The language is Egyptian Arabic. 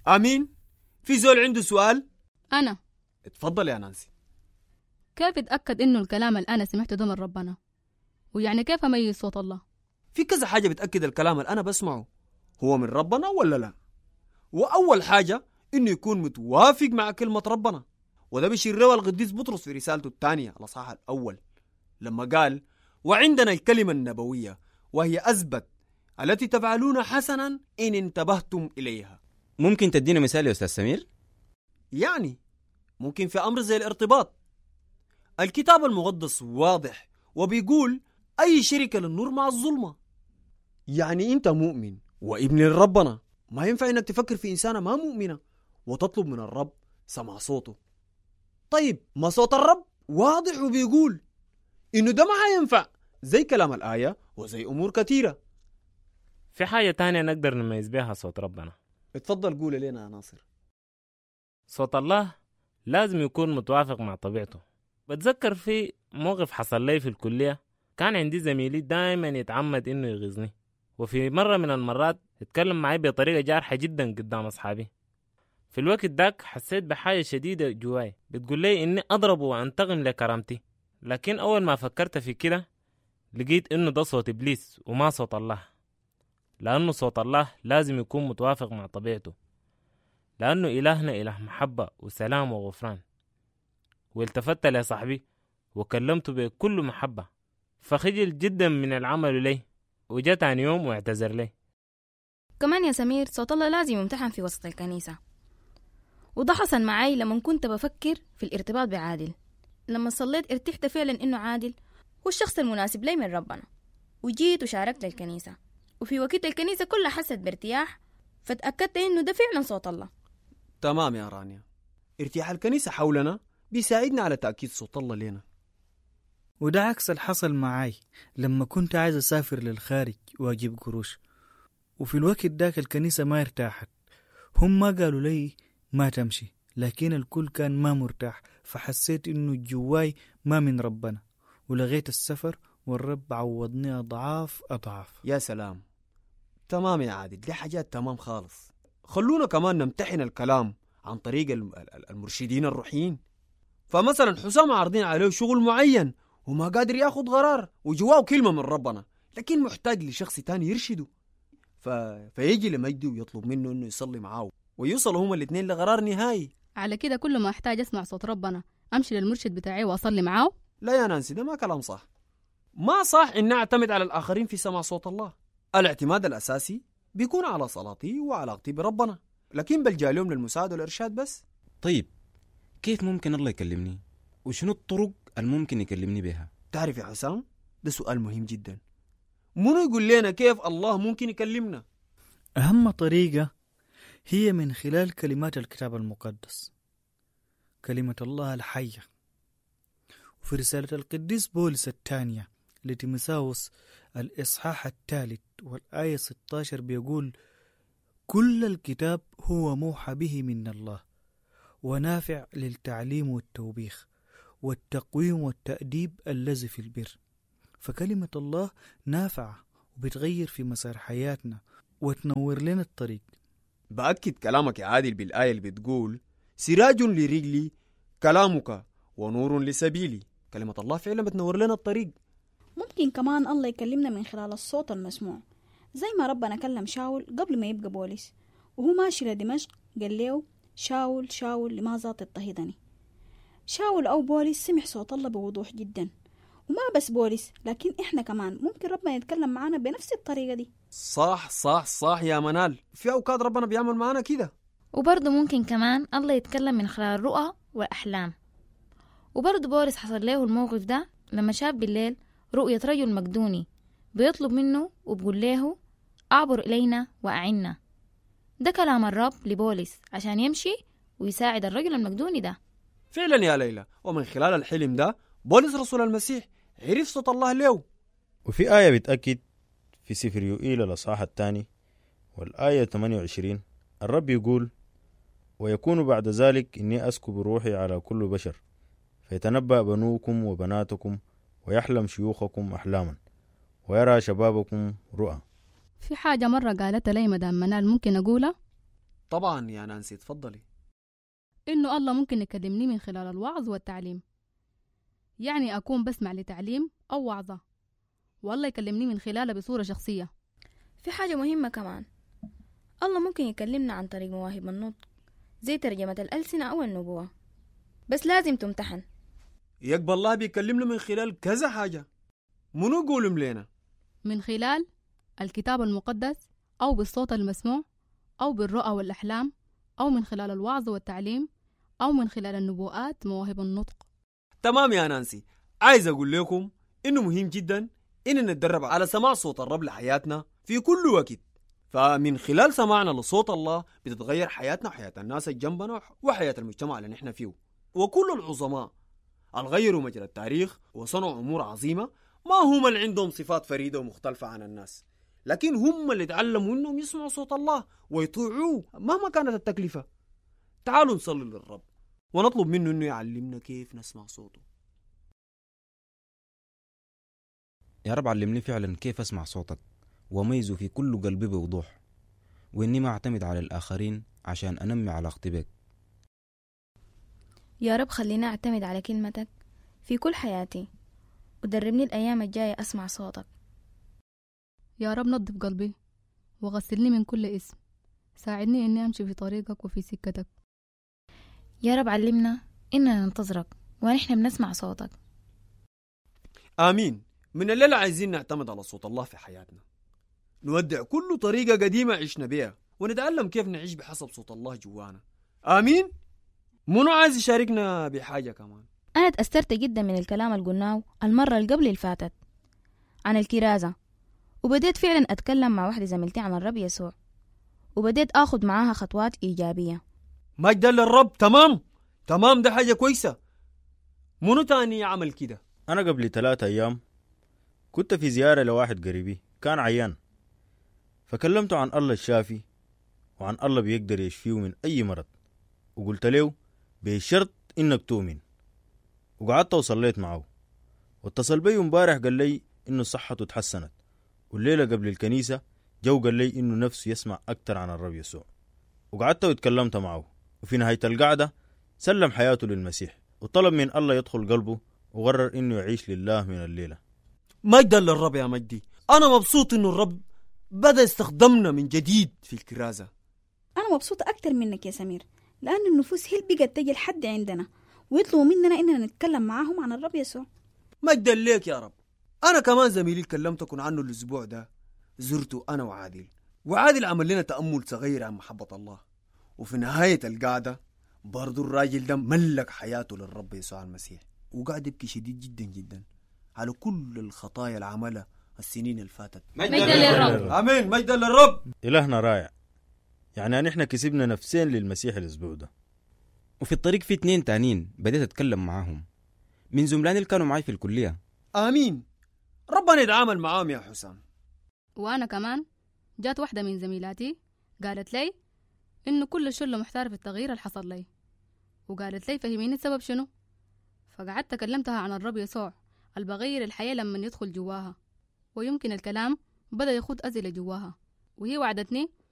امين في زول عنده سؤال أنا اتفضل يا نانسي كيف اتأكد إنه الكلام اللي أنا سمعته ده من ربنا ويعني كيف أميز صوت الله في كذا حاجة بتأكد الكلام اللي أنا بسمعه هو من ربنا ولا لا وأول حاجة إنه يكون متوافق مع كلمة ربنا وده بيشير له القديس بطرس في رسالته الثانية الأصحاح الأول لما قال وعندنا الكلمة النبوية وهي أثبت التي تفعلون حسنا إن انتبهتم إليها ممكن تدينا مثال يا أستاذ سمير؟ يعني ممكن في أمر زي الارتباط الكتاب المقدس واضح وبيقول أي شركة للنور مع الظلمة يعني أنت مؤمن وابن لربنا ما ينفع إنك تفكر في إنسانة ما مؤمنة وتطلب من الرب سمع صوته طيب ما صوت الرب واضح وبيقول إنه ده ما حينفع زي كلام الآية وزي أمور كثيرة في حاجة تانية نقدر نميز بيها صوت ربنا اتفضل قول لنا يا ناصر صوت الله لازم يكون متوافق مع طبيعته بتذكر في موقف حصل لي في الكلية كان عندي زميلي دائما يتعمد انه يغيظني وفي مرة من المرات اتكلم معي بطريقة جارحة جدا قدام أصحابي في الوقت داك حسيت بحاجة شديدة جواي بتقول لي إني أضربه وأنتقم لكرامتي لكن أول ما فكرت في كده لقيت إنه ده صوت إبليس وما صوت الله لأنه صوت الله لازم يكون متوافق مع طبيعته لأنه إلهنا إله محبة وسلام وغفران والتفت لصاحبي وكلمته بكل محبة فخجل جدا من العمل لي وجا تاني يوم واعتذر لي كمان يا سمير صوت الله لازم يمتحن في وسط الكنيسة وده حصل معي لما كنت بفكر في الارتباط بعادل لما صليت ارتحت فعلا انه عادل هو الشخص المناسب لي من ربنا وجيت وشاركت الكنيسة وفي وقت الكنيسة كلها حست بارتياح فتأكدت انه ده فعلا صوت الله تمام يا رانيا ارتياح الكنيسة حولنا بيساعدنا على تأكيد صوت الله لنا وده عكس اللي حصل معاي لما كنت عايز أسافر للخارج وأجيب قروش وفي الوقت داك الكنيسة ما ارتاحت هم ما قالوا لي ما تمشي لكن الكل كان ما مرتاح فحسيت إنه جواي ما من ربنا ولغيت السفر والرب عوضني أضعاف أضعاف يا سلام تمام يا عادل دي حاجات تمام خالص خلونا كمان نمتحن الكلام عن طريق الم- ال- ال- المرشدين الروحيين فمثلا حسام عارضين عليه شغل معين وما قادر ياخد قرار وجواه كلمة من ربنا لكن محتاج لشخص تاني يرشده ف... فيجي لمجدي ويطلب منه انه يصلي معاه ويوصلوا هما الاثنين لقرار نهائي على كده كل ما أحتاج أسمع صوت ربنا أمشي للمرشد بتاعي وأصلي معاه لا يا نانسي ده ما كلام صح ما صح إن أعتمد على الآخرين في سماع صوت الله الاعتماد الأساسي بيكون على صلاتي وعلاقتي بربنا لكن بلجأ لهم للمساعدة والإرشاد بس طيب كيف ممكن الله يكلمني؟ وشنو الطرق الممكن يكلمني بها؟ تعرف يا حسام ده سؤال مهم جدا منو يقول لنا كيف الله ممكن يكلمنا أهم طريقة هي من خلال كلمات الكتاب المقدس كلمة الله الحية وفي رسالة القديس بولس الثانية لتيموثاوس الإصحاح الثالث والآية 16 بيقول كل الكتاب هو موحى به من الله ونافع للتعليم والتوبيخ والتقويم والتأديب الذي في البر فكلمة الله نافعة وبتغير في مسار حياتنا وتنور لنا الطريق بأكد كلامك يا عادل بالآية اللي بتقول سراج لرجلي كلامك ونور لسبيلي كلمة الله فعلا بتنور لنا الطريق ممكن كمان الله يكلمنا من خلال الصوت المسموع زي ما ربنا كلم شاول قبل ما يبقى بوليس وهو ماشي لدمشق قال له شاول شاول لماذا تضطهدني شاول أو بوليس سمع صوت الله بوضوح جدا وما بس بوليس لكن إحنا كمان ممكن ربنا يتكلم معنا بنفس الطريقة دي صح صح صح يا منال في أوقات ربنا بيعمل معانا كده وبرضه ممكن كمان الله يتكلم من خلال الرؤى والأحلام وبرضه بورس حصل له الموقف ده لما شاف بالليل رؤية رجل مقدوني بيطلب منه وبقول له أعبر إلينا وأعنا ده كلام الرب لبولس عشان يمشي ويساعد الرجل المقدوني ده فعلا يا ليلى ومن خلال الحلم ده بولس رسول المسيح عرف صوت الله له وفي آية بتأكد في سفر يوئيل الأصحاح الثاني والآية 28 الرب يقول ويكون بعد ذلك إني أسكب روحي على كل بشر فيتنبأ بنوكم وبناتكم ويحلم شيوخكم أحلاما ويرى شبابكم رؤى في حاجة مرة قالتها لي مدام منال ممكن أقولها طبعا يا نانسي تفضلي إنه الله ممكن يكلمني من خلال الوعظ والتعليم يعني أكون بسمع لتعليم أو وعظة والله يكلمني من خلالها بصورة شخصية في حاجة مهمة كمان الله ممكن يكلمنا عن طريق مواهب النطق زي ترجمة الألسنة أو النبوة بس لازم تمتحن يقبل الله بيكلمنا من خلال كذا حاجة منو قولهم لنا من خلال الكتاب المقدس أو بالصوت المسموع أو بالرؤى والأحلام أو من خلال الوعظ والتعليم أو من خلال النبوءات مواهب النطق تمام يا نانسي عايز أقول لكم إنه مهم جدا إننا نتدرب على سماع صوت الرب لحياتنا في كل وقت فمن خلال سماعنا لصوت الله بتتغير حياتنا وحياة الناس اللي جنبنا وحياة المجتمع اللي نحن فيه وكل العظماء الغيروا مجرى التاريخ وصنعوا أمور عظيمة ما هم اللي عندهم صفات فريدة ومختلفة عن الناس لكن هم اللي تعلموا انهم يسمعوا صوت الله ويطيعوه مهما كانت التكلفة تعالوا نصلي للرب ونطلب منه انه يعلمنا كيف نسمع صوته يا رب علمني فعلا كيف أسمع صوتك وأميزه في كل قلبي بوضوح وإني ما أعتمد على الآخرين عشان أنمي علاقتي بك يا رب خليني أعتمد على كلمتك في كل حياتي ودربني الأيام الجاية أسمع صوتك يا رب نظف قلبي وغسلني من كل اسم ساعدني إني أمشي في طريقك وفي سكتك يا رب علمنا إننا ننتظرك ونحن بنسمع صوتك آمين من الليلة عايزين نعتمد على صوت الله في حياتنا نودع كل طريقة قديمة عشنا بيها ونتعلم كيف نعيش بحسب صوت الله جوانا آمين منو عايز يشاركنا بحاجة كمان أنا تأثرت جدا من الكلام اللي قلناه المرة اللي قبل اللي فاتت عن الكرازة وبديت فعلا أتكلم مع واحدة زميلتي عن الرب يسوع وبديت آخد معاها خطوات إيجابية مجد للرب تمام تمام ده حاجة كويسة منو تاني عمل كده أنا قبل ثلاثة أيام كنت في زيارة لواحد قريبي كان عيان فكلمته عن الله الشافي وعن الله بيقدر يشفيه من أي مرض وقلت له بشرط إنك تؤمن وقعدت وصليت معه واتصل بي امبارح قال لي إنه صحته تحسنت والليلة قبل الكنيسة جو قال لي إنه نفسه يسمع أكتر عن الرب يسوع وقعدت واتكلمت معه وفي نهاية القعدة سلم حياته للمسيح وطلب من الله يدخل قلبه وقرر إنه يعيش لله من الليلة مجد للرب يا مجدي أنا مبسوط إنه الرب بدأ يستخدمنا من جديد في الكرازة أنا مبسوطة أكتر منك يا سمير لأن النفوس هي اللي بقت تجي لحد عندنا ويطلبوا مننا إننا نتكلم معاهم عن الرب يسوع مجدا ليك يا رب أنا كمان زميلي كلمتكم عنه الأسبوع ده زرته أنا وعادل وعادل عمل لنا تأمل صغير عن محبة الله وفي نهاية القعدة برضو الراجل ده ملك حياته للرب يسوع المسيح وقعد يبكي شديد جدا جدا على كل الخطايا اللي عملها السنين اللي فاتت مجدا للرب آمين مجدا للرب إلهنا رائع يعني نحن كسبنا نفسين للمسيح الأسبوع ده وفي الطريق في اتنين تانيين بديت أتكلم معاهم من زملاني اللي كانوا معي في الكلية آمين ربنا يتعامل معاهم يا حسام وأنا كمان جات واحدة من زميلاتي قالت لي إنه كل الشلة محتارة في التغيير اللي حصل لي وقالت لي فهميني السبب شنو فقعدت كلمتها عن الرب يسوع اللي بغير الحياة لما يدخل جواها ويمكن الكلام بدأ يخوض أزلة جواها وهي وعدتني